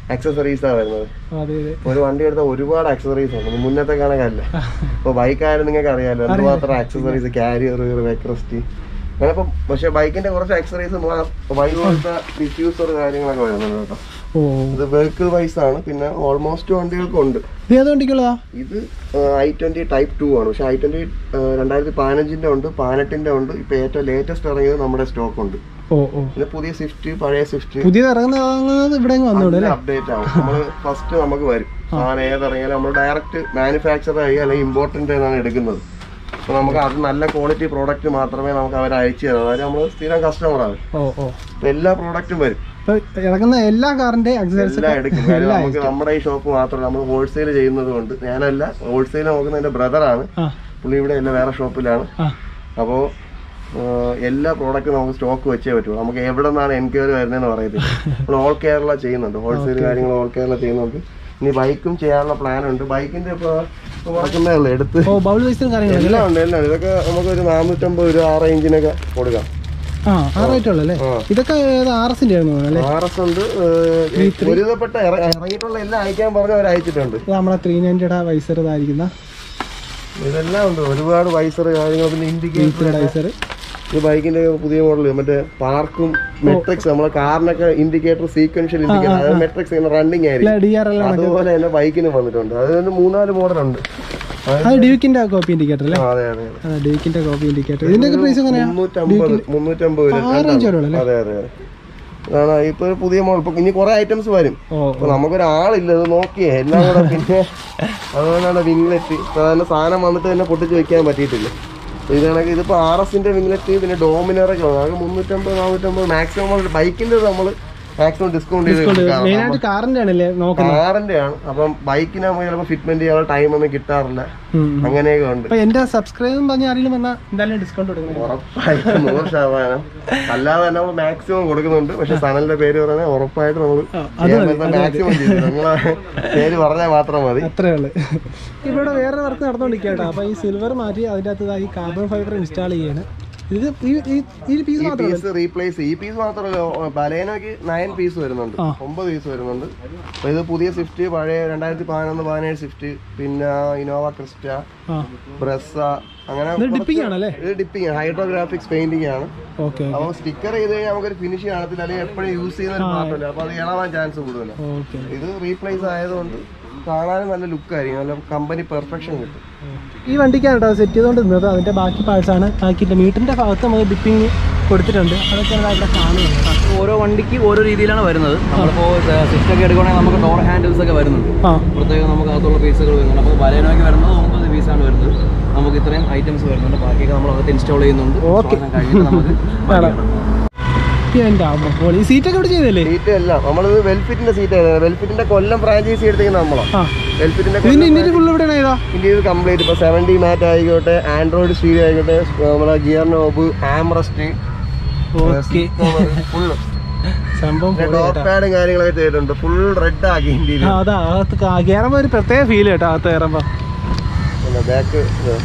അക്സസറീസാണ് വരുന്നത്
അതെ അതെ
ഒരു വണ്ടി എടുത്താൽ ഒരുപാട് അക്സസറീസ് ഉണ്ട് മുന്നത്തെ കണക്കല്ല ഇപ്പൊ ബൈക്കായാലും നിങ്ങൾക്ക് അറിയാലോ എന്തുമാത്രം അക്സസറീസ് കാരിയർ വെക്രസ്റ്റ് അങ്ങനെ ഇപ്പം പക്ഷെ ബൈക്കിന്റെ കുറച്ച് അക്സസറീസ് ബൈക്ക് പോലത്തെ ഡിഫ്യൂസർ കാര്യങ്ങളൊക്കെ വരുന്നുണ്ട് കേട്ടോ
ഓ
ഇത് വെഹിക്കിൾ വൈസ് ആണ് പിന്നെ ഓൾമോസ്റ്റ് വണ്ടികൾക്കുണ്ട്
ഇത് ഏത് വണ്ടിക്കുള്ളതാ
ഇത് ഐ ട്വന്റി ടൈപ്പ് ടു ആണ് പക്ഷെ ഐ ട്വന്റി രണ്ടായിരത്തി പതിനഞ്ചിന്റെ ഉണ്ട് പതിനെട്ടിന്റെ ഉണ്ട് ഇപ്പൊ ഏറ്റവും ലേറ്റസ്റ്റ് ഇറങ്ങിയത് നമ്മുടെ സ്റ്റോക്ക് ഉണ്ട്
ഓ ഓ
പിന്നെ പുതിയ സ്വിഫ്റ്റ് പഴയ സ്വിഫ്റ്റ്
പുതിയത് ഇറങ്ങുന്നത് ഇവിടെ വന്നോളൂ അല്ലേ
അപ്ഡേറ്റ് ആവും നമ്മള് ഫസ്റ്റ് നമുക്ക് വരും സാധനം ഏതിറങ്ങിയാലും നമ്മൾ ഡയറക്റ്റ് മാനുഫാക്ചർ ആയി അല്ലെങ്കിൽ ഇമ്പോർട്ടൻ്റ് എന്നാണ് എടുക്കുന്നത് അപ്പൊ നമുക്ക് അത് നല്ല ക്വാളിറ്റി പ്രോഡക്റ്റ് മാത്രമേ നമുക്ക് അവർ അയച്ചു തരാം അതായത് നമ്മൾ സ്ഥിരം കസ്റ്റമറാണ്
ഓ ഓ
അപ്പൊ എല്ലാ പ്രോഡക്റ്റും വരും
ഇപ്പൊ ഇറങ്ങുന്ന എല്ലാ കാറിന്റെ അക്സസറീസ്
എല്ലാം എടുക്കും കാര്യം നമുക്ക് നമ്മുടെ ഈ ഷോപ്പ് മാത്രമല്ല നമ്മൾ ഹോൾസെയിൽ ചെയ്യുന്നത് കൊണ്ട് ഞാനല്ല ഹോൾസെയിൽ നോക്കുന്ന എന്റെ ബ്രദറാണ്
ആ
പുള്ളി ഇവിടെ അല്ല വേറെ ഷോപ്പിലാണ്
ആ
അപ്പോൾ എല്ലാ പ്രോഡക്റ്റും നമുക്ക് സ്റ്റോക്ക് വെച്ചേ പറ്റുള്ളൂ നമുക്ക് എവിടെ നിന്നാണ് എൻക്വയറി വരുന്നതെന്ന് പറയത്തില്ല നമ്മൾ ഓൾ കേരള ചെയ്യുന്നുണ്ട് ഹോൾസെയിൽ കാര്യങ്ങൾ ഓൾ കേരള ചെയ്യുന്നുണ്ട് ഇനി ബൈക്കും ചെയ്യാനുള്ള പ്ലാൻ ഉണ്ട് ബൈക്കിന്റെ ഇപ്പോൾ നടക്കുന്നേ ഉള്ളൂ എടുത്ത്
ഓ ബൗൾ വൈസും കാര്യങ്ങളും
എല്ലാം ഉണ്ട് എല്ലാം ഉണ്ട് ഇതൊക്കെ നമുക്ക് ഒരു നാനൂറ്റമ്പത് രൂപ ആ റേഞ്ചിനൊക്കെ കൊടുക്കാം
ആ ആ റേറ്റ് ഉള്ളല്ലേ
ആ.
ഇതൊക്കെ ആർ എസിന്റെ ആയിരുന്നു അല്ലേ
ആർ എസ് ഉണ്ട് ഏഹ്, ഒരുവിധപ്പെട്ട ഇറ- ഇറങ്ങിയിട്ടുള്ള എല്ലാം അയക്കാൻ പറഞ്ഞ് അവർ അയച്ചിട്ടുണ്ട്
ഇത് നമ്മളെ ത്രീ നയൻറ്റിയുടെ വൈസർ ഇതായിരിക്കുന്ന
ഇതെല്ലാം ഉണ്ട് ഒരുപാട് വൈസർ കാര്യങ്ങൾ പിന്നെ ഇൻഡിക്കേറ്റർ
വൈസർ
ഈ ബൈക്കിന്റെ പുതിയ മോഡൽ മറ്റേ പാർക്കും മെട്രിക്സ് നമ്മളെ കാറിനൊക്കെ ഇൻഡിക്കേറ്റർ സീക്വൻഷ്യൽ ഇൻഡിക്കേറ്റർ അതായത് മെട്രിക്സ് ഇങ്ങനെ റണ്ണിങ് ആയിരിക്കും
ഡി ആർ എൽ
അതുപോലെ തന്നെ ബൈക്കിന് വന്നിട്ടുണ്ട് അത് മൂന്നാല് മോഡലുണ്ട്
അത് ഡ്യൂക്കിന്റെ കോപ്പി ഇൻഡിക്കേറ്റർ അല്ലേ
ആ, അതെ അതെ
അതെ ഡ്യൂക്കിന്റെ കോപ്പി ഇൻഡിക്കേറ്റർ ഇതിന്റെ ഒക്കെ പ്രൈസ് എങ്ങനെയാ
മുന്നൂറ്റമ്പത് മുന്നൂറ്റമ്പത് രൂപ
ആ റേഞ്ച് വരുള്ളൂ
അതെ അതെ അതെ അതാണ് ഇപ്പൊ ഒരു പുതിയ മോഡൽ ഇപ്പൊ ഇനി കുറെ ഐറ്റംസ് വരും
ഓ
അപ്പൊ നമുക്കൊരാളില്ല ഇത് നോക്കിയേ എല്ലാം കൂടെ പിന്നെ അതുകൊണ്ടാണ് വിംഗ്ലെറ്റ് ഇപ്പൊ തന്നെ സാധനം വന്നിട്ട് തന്നെ പൊട്ടിച്ച് വെക്കാൻ പറ്റിയിട്ടില്ല അപ്പൊ ഇത് കണക്ക് ഇതിപ്പോ ആർ എസിന്റെ വിംഗ്ലെറ്റ് പിന്നെ ഡോമിനറൊക്കെ ഉണ്ട് അതൊക്കെ മുന്നൂറ്റമ്പത് നാനൂറ്റമ്പത് മാക്സിമം ബൈക്കിന്റെ നമ്മൾ മാക്സിമം ഡിസ്കൗണ്ട് ചെയ്ത് കൊടുക്കാം
മെയിൻ ആയിട്ട് കാറിന്റെ ആണല്ലേ നോക്കുന്നത്
കാറിന്റെ ആണ് അപ്പം ബൈക്കിന് നമുക്ക് ചിലപ്പോൾ ഫിറ്റ്മെന്റ് ചെയ്യാനുള്ള ടൈം ഒന്നും കിട്ടാറില്ല
ഉം.
അങ്ങനെയൊക്കെ ഉണ്ട്
അപ്പൊ എന്റെ സബ്സ്ക്രൈബ് പറഞ്ഞ ആരെങ്കിലും വന്നാൽ എന്തായാലും ഡിസ്കൗണ്ട് കൊടുക്കണം
ഉറപ്പായിട്ടും നൂറ് ശതമാനം അല്ലാതെ തന്നെ നമ്മൾ മാക്സിമം കൊടുക്കുന്നുണ്ട് പക്ഷെ സനലിന്റെ പേര് പറഞ്ഞാൽ ഉറപ്പായിട്ട് നമ്മൾ മാക്സിമം ചെയ്തു നിങ്ങളെ പേര് പറഞ്ഞാൽ മാത്രം മതി
അത്രേ ഉള്ളു ഇവിടെ വേറെ വർക്ക് നടന്നുകൊണ്ടിരിക്കുക കേട്ടോ അപ്പൊ ഈ സിൽവർ മാറ്റി അതിന്റെ അകത്ത് ഈ കാർബൺ ഫൈബർ ഇൻസ്റ്റാൾ ചെയ്യാണ് ഇത് ഈ- ഈ- ഈ പീസ്
ഈ
മാത്രമേ
പീസ് റീപ്ലേസ് ഈ പീസ് മാത്രമല്ല ബലേനോക്ക് നയൻ പീസ് വരുന്നുണ്ട്
ആ.
ഒമ്പത് പീസ് വരുന്നുണ്ട് അപ്പൊ ഇത് പുതിയ സ്വിഫ്റ്റ് പഴയ രണ്ടായിരത്തി പതിനൊന്ന് പതിനേഴ് സ്വിഫ്റ്റ് പിന്നെ ഇനോവ ക്രിസ്റ്റ
ആ
ബ്രസ അങ്ങനെ
ഇത് ഡിപ്പിംഗ് ആണല്ലേ
ഇത് ഡിപ്പിംഗ് ഹൈഡ്രോഗ്രാഫിക്സ് പെയിന്റിംഗ് ആണ്
ഓക്കെ
അപ്പൊ സ്റ്റിക്കർ ചെയ്ത് കഴിഞ്ഞാൽ നമുക്കൊരു ഫിനിഷ് കാണത്തില്ല അല്ലെങ്കിൽ എപ്പോഴും യൂസ് ചെയ്യുന്ന ഒരു പാർട്ടല്ല അപ്പൊ അത് ഇളവാൻ ചാൻസ് കൂടുതലാണ്
ഓക്കെ
ഇത് റീപ്ലേസ് ആയതുകൊണ്ട് കാണാനും നല്ല ലുക്ക് ആയിരിക്കും നല്ല കമ്പനി പെർഫെക്ഷൻ കിട്ടും
ഈ വണ്ടിക്കാണ് കേട്ടോ സെറ്റ് ചെയ്തുകൊണ്ട് നിന്നത് അതിന്റെ ബാക്കി പാർട്സ് ആണ് ബാക്കിയില്ല മീറ്ററിന്റെ ഭാഗത്ത് നമുക്ക് ഡിപ്പിംഗ് കൊടുത്തിട്ടുണ്ട് അതൊക്കെ ഇവിടെ കാണുന്നുണ്ട് കേട്ടോ.
ഓരോ വണ്ടിക്ക് ഓരോ രീതിയിലാണ് വരുന്നത് നമ്മളിപ്പോൾ സിസ്റ്റം ഒക്കെ എടുക്കുകയാണെങ്കിൽ നമുക്ക് ഡോർ ഹാൻഡിൽസ് ഒക്കെ വരുന്നുണ്ട്
ആ
പ്രത്യേകം നമുക്ക് അകത്തുള്ള പീസുകൾ വരുന്നുണ്ട് അപ്പോൾ ബലേനോയ്ക്ക് വരുന്നത് ഒമ്പത് പീസാണ് വരുന്നത് നമുക്ക് ഇത്രയും ഐറ്റംസ് വരുന്നുണ്ട് ബാക്കിയൊക്കെ നമ്മൾ അകത്ത് ഇൻസ്റ്റാൾ ചെയ്യുന്നുണ്ട്
Okay.
ശ്വാസം കഴിഞ്ഞിട്ട് നമുക്ക്
കാണാം. എന്റെ അമ്മ ഈ സീറ്റൊക്കെ ഇവിടെ ചെയ്തല്ലേ
സീറ്റ് എല്ലാം നമ്മളിത് വെൽഫിറ്റിന്റെ സീറ്റ് വെൽഫിറ്റിന്റെ കൊല്ലം ഫ്രാഞ്ചൈസി എടുത്തേക്കുന്ന നമ്മളാ
ആ
വെൽഫിറ്റിന്റെ
ഇതിന്റെ ഇന്ത്യൻ ഫുള്ള് ഇവിടെ ഏതാ
ഇന്ത്യയിൽ കംപ്ലീറ്റ് ഇപ്പൊ സെവൻറ്റി മാറ്റ് ആയിക്കോട്ടെ ആൻഡ്രോയിഡ് സ്റ്റീരിയോ ആയിക്കോട്ടെ നമ്മുടെ gear knob armrest
okay
full
സംഭവം പൊളി
ഡോർ
കേട്ടോ.
പാഡും കാര്യങ്ങളൊക്കെ ചെയ്തിട്ടുണ്ട് ഫുൾ റെഡ് ആക്കി ഇന്ത്യയിൽ
ആ, അതാ അകത്ത് കാ- കയറുമ്പോ ഒരു പ്രത്യേക ഫീൽ കേട്ടോ അകത്ത് കയറുമ്പോ
പിന്നെ ബാക്ക്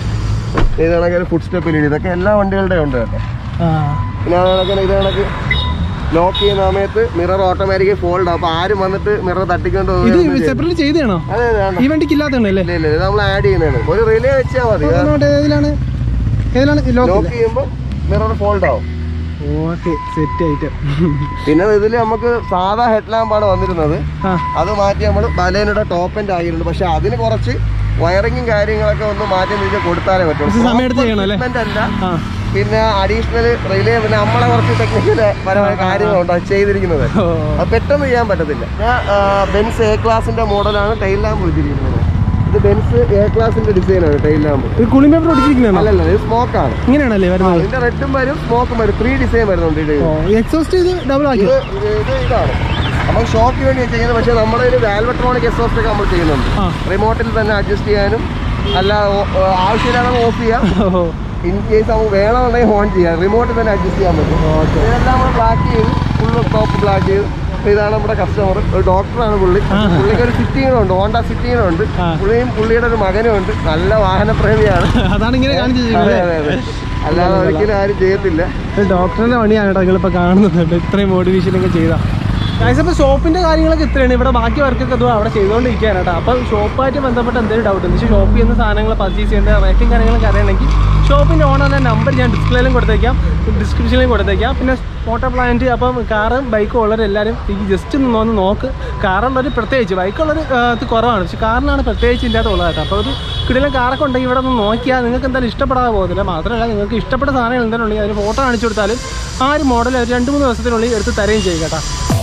ഇത് കണക്ക് ഫുഡ് സ്റ്റെപ്പിൽ ഇതൊക്കെ എല്ലാ വണ്ടികളുടെ ഉണ്ട് കേട്ടോ
ആ
പിന്നെ അത് കണക്കിന് ഇത് കണക്ക് ലോക്ക് ചെയ്യുന്ന സമയത്ത് മിറർ ഓട്ടോമാറ്റിക് ഫോൾഡ് അപ്പൊ ആരും വന്നിട്ട് മിറർ തട്ടിക്കൊണ്ട്
ഇത്
പോവുകയൊന്നും ചെയ്യരുത്.
സെപ്പറേറ്റ് ചെയ്തതാണോ
അതെ അതെ വേണ്ട.
ഈ വണ്ടിക്ക് ഇല്ലാത്തതാണല്ലേ
ഇല്ല ഇല്ല ഇത് നമ്മൾ ആഡ് ചെയ്യുന്നതാണ് ഒരു റിലേ വെച്ചാൽ മതി
ഏതിലാണ് ഏതിലാണ്
ലോക്ക്
ലോക്ക്
ചെയ്യുമ്പോൾ മിറർ ഫോൾഡ് ആവും
ഓക്കെ സെറ്റ് ആയിട്ട്
പിന്നെ ഇതിൽ നമുക്ക് സാധാ ഹെഡ് ലാമ്പാണ് വന്നിരുന്നത്
ആ
അത് മാറ്റി നമ്മൾ ബലേനയുടെ ടോപ്പ് എൻഡ് ആക്കിയിട്ടുണ്ട് പക്ഷെ അതിന് കുറച്ച് വയറിങ്ങും കാര്യങ്ങളൊക്കെ ഒന്ന് മാറ്റി തിരിച്ച് കൊടുത്താലേ പറ്റുള്ളൂ
കുറച്ച് സമയം എടുത്ത് ചെയ്യണം അല്ലേ?
Equipment അല്ല
ആ
പിന്നെ അഡീഷണൽ റിലേ പിന്നെ നമ്മളെ കുറച്ച് ടെക്നിക്കൽ പരമായ കാര്യങ്ങളുണ്ട് അത് ചെയ്തിരിക്കുന്നത്
ഓ
അത് പെട്ടെന്ന് ചെയ്യാൻ പറ്റത്തില്ല ഞാൻ ബെൻസ് എ ക്ലാസിന്റെ മോഡലാണ് ടൈൽ ലാമ്പ് വെച്ചിരിക്കുന്നത് ഇത് ബെൻസ് എ ക്ലാസിന്റെ ഡിസൈനാണ് ടൈൽ ലാമ്പ്
ഒരു കൂളിംഗ് പേപ്പർ ഒടിച്ചിരിക്കുന്നതാണോ
അല്ലല്ല ഇത് സ്മോക്ക് ആണ്
ഇങ്ങനെയാണല്ലേ വരുന്നത്
ഇതിന്റെ റെഡും വരും സ്മോക്കും വരും ത്രീ ഡിസൈൻ വരുന്നുണ്ട് ഇത്
ഓ എക്സോസ്റ്റ് ഇത് ഡബിൾ ആക്കി
ഇത് ഇത് ഇതാണ് നമുക്ക് ഷോക്ക് വേണ്ടി ചെയ്യുന്നത് പക്ഷേ നമ്മുടെ ഒരു വാൽവട്രോണിക് എക്സോസ്റ്റ് ഒക്കെ നമ്മൾ ചെയ്യുന്നുണ്ട്
ആ
റിമോട്ടിൽ തന്നെ അഡ്ജസ്റ്റ് ചെയ്യാനും അല്ലാതെ ഓ- ഏർ ആവശ്യമില്ലാതെ ഓഫ് ചെയ്യാം
ഓ
ഇൻ കേസ് നമുക്ക് വേണമെന്നുണ്ടെങ്കിൽ ഓൺ ചെയ്യാം റിമോട്ടിൽ തന്നെ അഡ്ജസ്റ്റ് ചെയ്യാൻ പറ്റും
ഓക്കെ
ഇതെല്ലാം നമ്മൾ ബ്ലാക്ക് ചെയ്ത് ഫുള്ള് ടോപ്പ് ബ്ലാക്ക് ചെയ്ത് അപ്പൊ ഇതാണ് നമ്മുടെ കസ്റ്റമർ ഒരു ഡോക്ടറാണ് പുള്ളി
ആഹാ.
പുള്ളിക്ക് ഒരു സിറ്റിങ്ങുണ്ട് ഹോണ്ട സിറ്റിങ്ങുണ്ട്
ആ.
പുള്ളിയും പുള്ളിയുടെ ഒരു മകനും ഉണ്ട് നല്ല വാഹനപ്രേമിയാണ്
അതാണ് ഇങ്ങനെ കാണിച്ചു
അതെ അതെ അതെ അല്ലാതെ ഒരിക്കലും ആരും ചെയ്യത്തില്ല
ഡോക്ടറിന്റെ പണിയാണ് കേട്ടോ നിങ്ങളിപ്പോ കാണുന്നത് ഇത്രയും മോട്ടിവേഷൻ ഒക്കെ ചെയ്താ ഗൈസ് അപ്പോൾ ഷോപ്പിൻ്റെ കാര്യങ്ങളൊക്കെ ഇത്രയാണ് ഇവിടെ ബാക്കി വർക്കൊക്കെ അതും അവിടെ ചെയ്തുകൊണ്ടിരിക്കുകയാണ് കേട്ടോ അപ്പോൾ ഷോപ്പുമായിട്ട് ബന്ധപ്പെട്ട് എന്തെങ്കിലും ഡൗട്ട് ഉണ്ട് പക്ഷേ ഷോപ്പിൽ നിന്ന് സാധനങ്ങൾ പർച്ചേസ് ചെയ്യേണ്ട റേറ്റും കാര്യങ്ങളൊക്കെ അറിയണമെങ്കിൽ ഷോപ്പിൻ്റെ ഓണറിൻ്റെ നമ്പർ ഞാൻ ഡിസ്പ്ലേയിലും കൊടുത്തേക്കാം ഡിസ്ക്രിപ്ഷനിലും കൊടുത്തേക്കാം പിന്നെ മോട്ടോർ പ്ലാന്റ് അപ്പം കാറും ബൈക്കും ഉള്ളവരെല്ലാവരും ഈ ജസ്റ്റ് ഒന്ന് ഒന്ന് നോക്ക് കാറുള്ളവർ പ്രത്യേകിച്ച് ബൈക്കുള്ളവർ ഇത് കുറവാണ് പക്ഷേ കാറിനാണ് പ്രത്യേകിച്ച് ഇതിൻ്റെ അകത്ത് ഉള്ളത് കേട്ടോ അപ്പോൾ ഒരു കിടിലം കാറൊക്കെ ഉണ്ടെങ്കിൽ ഇവിടെ ഒന്ന് നോക്കിയാൽ നിങ്ങൾക്ക് എന്തായാലും ഇഷ്ടപ്പെടാതെ പോകുന്നില്ല മാത്രമല്ല നിങ്ങൾക്ക് ഇഷ്ടപ്പെട്ട സാധനങ്ങൾ എന്തെങ്കിലും ഉണ്ടെങ്കിൽ അതിന് ഫോട്ടോ കാണിച്ചു കൊടുത്താലും ആ ഒരു മോഡൽ ഒരു രണ്ട് മൂന്ന് ദിവസത്തിനുള്ളിൽ എടുത്ത് തരുകയും ചെയ്യും കേട്ടോ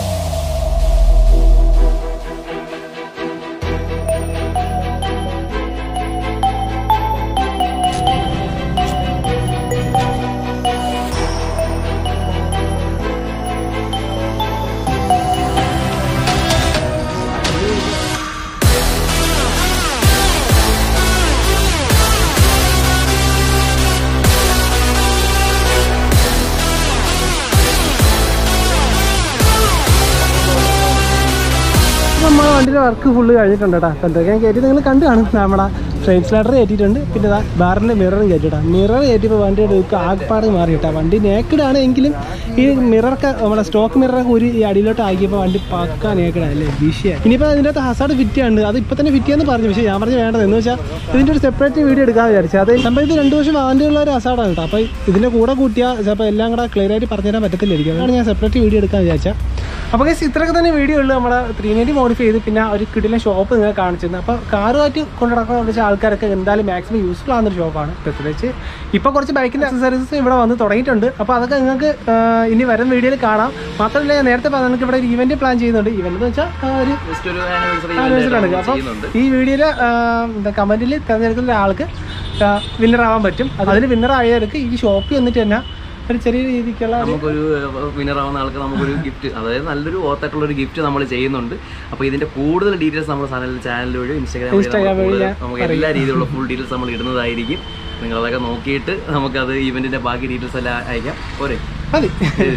നമ്മുടെ വണ്ടിയുടെ വർക്ക് ഫുള്ള് കഴിഞ്ഞിട്ടുണ്ട് കേട്ടോ അപ്പോൾ എന്തൊക്കെയാണ് കയറ്റി നിങ്ങൾ കണ്ടു കാണും നമ്മുടെ ട്രെയിൻ സ്ലൈഡർ കയറ്റിയിട്ടുണ്ട് പിന്നെ ഇതാ ബാറിൻ്റെ മിററും കയറ്റിട്ടാ മിറർ കയറ്റിയപ്പോൾ വണ്ടിയുടെ ഒരു ആഗ്പാട് മാറി കേട്ടോ വണ്ടി നേക്കഡാണ് എങ്കിലും ഈ മിററൊക്കെ നമ്മുടെ സ്റ്റോക്ക് മിററൊക്കെ ഒരു ഈ അടിയിലോട്ട് ആക്കിയപ്പോൾ വണ്ടി പക്ക നേക്കഡാണ് അല്ലേ വിഷയം ഇനിയിപ്പോൾ അതിൻ്റെ അകത്ത് ഹസാഡ് ഫിറ്റ് ആണ് അത് ഇപ്പോൾ തന്നെ ഫിറ്റ് ചെയ്യാന്ന് പറഞ്ഞു പക്ഷേ ഞാൻ പറഞ്ഞു വേണ്ടത് എന്ന് വെച്ചാൽ ഇതിൻ്റെ ഒരു സെപ്പറേറ്റ് വീഡിയോ എടുക്കാമെന്ന് വിചാരിച്ചു അത് നമ്മൾ ഇത് രണ്ട് വർഷം വാറണ്ടിയുള്ള ഒരു ഹസാഡാണ് കേട്ടോ അപ്പോൾ ഇതിൻ്റെ കൂടെ കൂട്ടിയാൽ ചിലപ്പോൾ എല്ലാം കൂടെ ക്ലിയർ ആയിട്ട് പറഞ്ഞുതരാൻ പറ്റത്തില്ലായിരിക്കും അതാണ് ഞാൻ സെപ്പറേറ്റ് വീഡിയോ എടുക്കാമെന്ന് വിചാരിച്ചാൽ അപ്പോൾ ഗൈസ് ഇത്രയൊക്കെ തന്നെ വീഡിയോ ഉള്ളൂ നമ്മുടെ ത്രീ നയൻറ്റി മോഡിഫൈ ചെയ്ത് പിന്നെ ഒരു കിടിലൻ ഷോപ്പ് നിങ്ങൾ കാണിച്ചിരുന്നു അപ്പോൾ കാറുമായിട്ട് കൊണ്ടു നടക്കുന്ന വെച്ച ആൾക്കാരൊക്കെ എന്തായാലും മാക്സിമം യൂസ്ഫുൾ ആവുന്ന ഒരു ഷോപ്പാണ് പ്രത്യേകിച്ച് ഇപ്പോൾ കുറച്ച് ബൈക്കിൻ്റെ അക്സസറീസ് ഇവിടെ വന്ന് തുടങ്ങിയിട്ടുണ്ട് അപ്പോൾ അതൊക്കെ നിങ്ങൾക്ക് ആ, ഇനി വരും വീഡിയോയിൽ കാണാം മാത്രമല്ല ഞാൻ നേരത്തെ പറഞ്ഞ നിങ്ങൾക്ക് ഇവിടെ ഒരു ഇവന്റ് പ്ലാൻ ചെയ്യുന്നുണ്ട് ഇവന്റ് എന്ന് വെച്ചാൽ ആ, ഒരു
ജസ്റ്റ് ഒരു ആനിവേഴ്സറി
ആലോചിച്ചിട്ടുണ്ട് അപ്പം
ചെയ്യുന്നുണ്ട്
ഈ വീഡിയോയിൽ എന്താ കമന്റിൽ തിരഞ്ഞെടുക്കുന്ന ഒരാൾക്ക് വിന്നർ ആവാൻ പറ്റും അതിൽ വിന്നർ ആയവർക്ക് ഈ ഷോപ്പിൽ വന്നിട്ട് തന്നെ ഒരു ചെറിയ രീതിക്കുള്ള ഒരു
നമുക്കൊരു വിന്നർ ആവുന്ന ആൾക്ക് നമുക്കൊരു ഗിഫ്റ്റ് അതായത് നല്ലൊരു ഓത്തായിട്ടുള്ള ഒരു ഗിഫ്റ്റ് നമ്മൾ ചെയ്യുന്നുണ്ട് അപ്പോൾ ഇതിന്റെ കൂടുതൽ ഡീറ്റെയിൽസ് നമ്മുടെ ചാനൽ ചാനൽ വഴി ഇൻസ്റ്റാഗ്രാം വഴി
Instagram
നമ്മൾ
വഴി
കൂടുതൽ
ഞാൻ
നമുക്ക് എല്ലാ രീതിയിലുള്ള ഫുൾ ഡീറ്റെയിൽസ് നമ്മൾ ഇടുന്നതായിരിക്കും നിങ്ങൾ അതൊക്കെ നോക്കിയിട്ട് നമുക്കത് ഇവന്റിന്റെ ബാക്കി ഡീറ്റെയിൽസ് എല്ലാം അയക്കാം പോരെ
മതി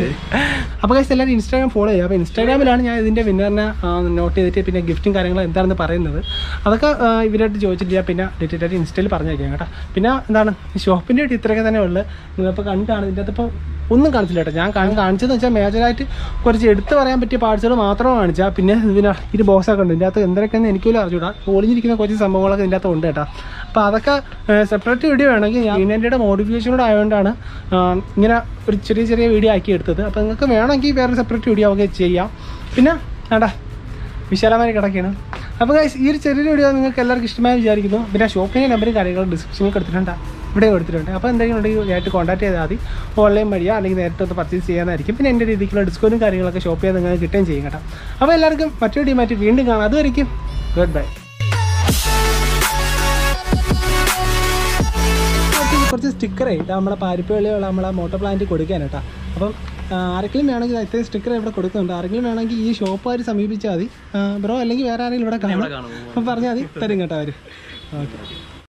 അപ്പോൾ guys എല്ലാവരും ഇൻസ്റ്റാഗ്രാം ഫോളോ ചെയ്യുക അപ്പോൾ ഇൻസ്റ്റാഗ്രാമിലാണ് ഞാൻ ഇതിൻ്റെ വിന്നറിനെ നോട്ട് ചെയ്തിട്ട് പിന്നെ ഗിഫ്റ്റും കാര്യങ്ങളും എന്താണെന്ന് പറയുന്നത് അതൊക്കെ ആ, ഇവരായിട്ട് ചോദിച്ചിട്ട് ഞാൻ പിന്നെ ഡീറ്റെയിൽ ആയിട്ട് ഇൻസ്റ്റയിൽ പറഞ്ഞേക്കാം കേട്ടോ പിന്നെ എന്താണ് ഷോപ്പിൻ്റെ ആയിട്ട് ഇത്രയൊക്കെ തന്നെ ഉള്ളത് നിങ്ങളിപ്പോൾ കണ്ടാണ് ഇതിൻ്റെ അകത്ത് ഇപ്പോൾ ഒന്നും കാണിച്ചില്ല കേട്ടോ ഞാൻ കാണി- കാണിച്ചതെന്ന് വെച്ചാൽ മേജറായിട്ട് കുറച്ച് എടുത്ത് പറയാൻ പറ്റിയ പാർട്സുകൾ മാത്രമാണ് കാണിച്ചാൽ പിന്നെ ഇതിന് ഇത് ബോക്സൊക്കെ ഉണ്ട് ഇതിൻ്റെ അകത്ത് എന്തൊക്കെയെന്ന് എനിക്കൊരു അറിഞ്ഞൂടാ ഒളിഞ്ഞിരിക്കുന്ന കുറച്ച് സംഭവങ്ങളൊക്കെ ഇതിൻ്റെ അകത്ത് ഉണ്ട് കേട്ടോ അപ്പോൾ അതൊക്കെ സെപ്പറേറ്റ് വീഡിയോ വേണമെങ്കിൽ ഞാൻ ഇവൻ്റെ മോഡിഫിക്കേഷനോട് ആയതുകൊണ്ടാണ് ആ, ഇങ്ങനെ ഒരു ചെറിയ ചെറിയ വീഡിയോ ആക്കി എടുത്തത് അപ്പോൾ നിങ്ങൾക്ക് വേണമെങ്കിൽ വേറെ സെപ്പറേറ്റ് വീഡിയോ ഒക്കെ ചെയ്യാം പിന്നെ വേണ്ട വിശാലമായി കിടക്കുകയാണ് അപ്പോൾ guys, ഈ ഒരു ചെറിയൊരു വീഡിയോ നിങ്ങൾക്ക് എല്ലാവർക്കും ഇഷ്ടമായി വിചാരിക്കുന്നു പിന്നെ ഷോപ്പിൻ്റെ നമ്പറും കാര്യങ്ങളും ഡിസ്ക്രിപ്ഷനിൽ കൊടുത്തിട്ടുണ്ട് ഇവിടെ കൊടുത്തിട്ടുണ്ട് അപ്പോൾ എന്തെങ്കിലും ഉണ്ടെങ്കിൽ നേരിട്ട് കോൺടാക്ട് ചെയ്താൽ മതി ഓൺലൈൻ വഴിയോ അല്ലെങ്കിൽ നേരിട്ട് ഒന്ന് പർച്ചേസ് ചെയ്യാനായിരിക്കും പിന്നെ എൻ്റെ രീതിക്കുള്ള ഡിസ്കൗണ്ടും കാര്യങ്ങളൊക്കെ ഷോപ്പ് ചെയ്ത് നിങ്ങൾക്ക് കിട്ടുകയും ചെയ്യും കേട്ടോ അപ്പോൾ എല്ലാവർക്കും മറ്റൊരു വീഡിയോ മാറ്റി വീണ്ടും കാണാം അതുവരെയും ഗുഡ് ബൈ കുറച്ച് സ്റ്റിക്കറേ ഇത് നമ്മളെ പാരിപ്പള്ളിയുള്ള നമ്മളെ മോട്ടോർ പ്ലാന്റ് കൊടുക്കാൻ കേട്ടോ അപ്പം ആ, ആരെങ്കിലും വേണമെങ്കിൽ ഇത്രയും സ്റ്റിക്കർ ഇവിടെ കൊടുക്കുന്നുണ്ട് ആരെങ്കിലും വേണമെങ്കിൽ ഈ ഷോപ്പുകാർ സമീപിച്ചാൽ മതി ബ്രോ അല്ലെങ്കിൽ വേറെ ആരെങ്കിലും ഇവിടെ കാണും
കാണും.
അപ്പം പറഞ്ഞാൽ മതി തരും കേട്ടോ അവർ ഓക്കെ